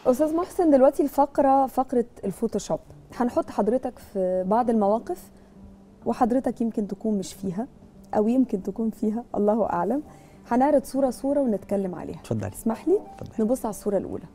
استاذ محسن دلوقتي الفقره فقره الفوتوشوب هنحط حضرتك في بعض المواقف وحضرتك يمكن تكون مش فيها او يمكن تكون فيها الله اعلم هنعرض صوره صوره ونتكلم عليها اتفضلي اسمح لي اتفضلي نبص على الصوره الاولى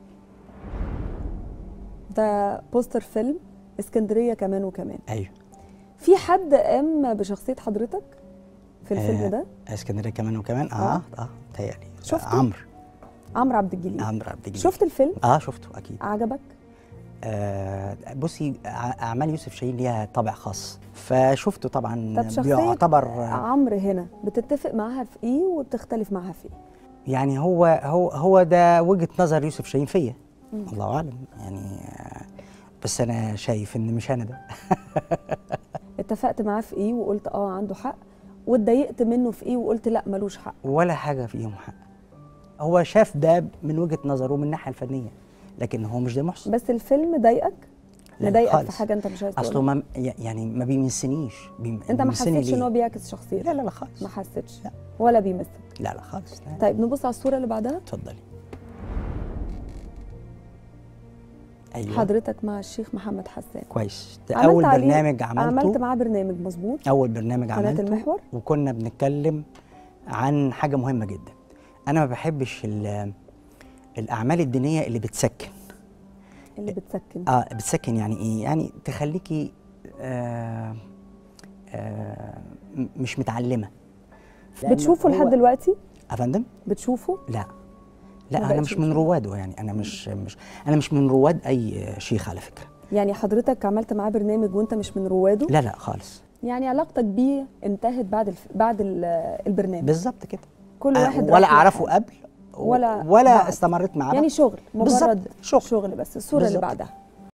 ده بوستر فيلم اسكندريه كمان وكمان ايوه في حد قام بشخصيه حضرتك في الفيلم آه، ده اسكندريه كمان وكمان آه. اه اه تهيألي شفته؟ عمرو عمرو عبد الجليل عمرو عبد الجليل شفت الفيلم اه شفته اكيد عجبك آه بصي ع- اعمال يوسف شاهين ليها طابع خاص فشفته طبعا طب شخصية بيعتبر عمرو هنا بتتفق معاها في ايه وبتختلف معاها في ايه يعني هو هو هو ده وجهه نظر يوسف شاهين فيا مم. الله اعلم يعني آه، بس انا شايف ان مش انا ده اتفقت معاه في ايه وقلت اه عنده حق واتضايقت منه في ايه وقلت لا ملوش حق ولا حاجه فيهم حق هو شاف ده من وجهه نظره من الناحيه الفنيه لكن هو مش ده محسن بس الفيلم ضايقك لا، مضايقك في خالص. حاجه انت مش عايز اصله تقولها ما يعني ما بيمسنيش بيم- انت ما بيمسني حسيتش ان ليه؟ هو بيعكس شخصيتك لا لا لا خالص ما حسيتش لا. ولا بيمثل لا لا خالص لا. طيب نبص على الصوره اللي بعدها اتفضلي ايوه حضرتك مع الشيخ محمد حسان كويس ده عملت اول عليه- برنامج عملته عملت معاه برنامج مظبوط اول برنامج قناه عملته المحور وكنا بنتكلم عن حاجه مهمه جدا انا ما بحبش ال- الاعمال الدينيه اللي بتسكن اللي بتسكن اه بتسكن يعني ايه يعني تخليكي آه آه م- مش متعلمه لأن بتشوفه هو- لحد دلوقتي يا فندم بتشوفه لا ما لا انا بقتش مش من بتشوفه. رواده يعني انا مش مش انا مش من رواد اي شيخ على فكره يعني حضرتك عملت معاه برنامج وانت مش من رواده لا لا خالص يعني علاقتك بيه انتهت بعد الف... بعد ال- البرنامج بالظبط كده كل آه، واحد ولا راح اعرفه لحاله. قبل ولا ولا بعد. استمرت معاه يعني شغل بالظبط، مجرد شغل. شغل بس الصوره اللي بالظبط. بعدها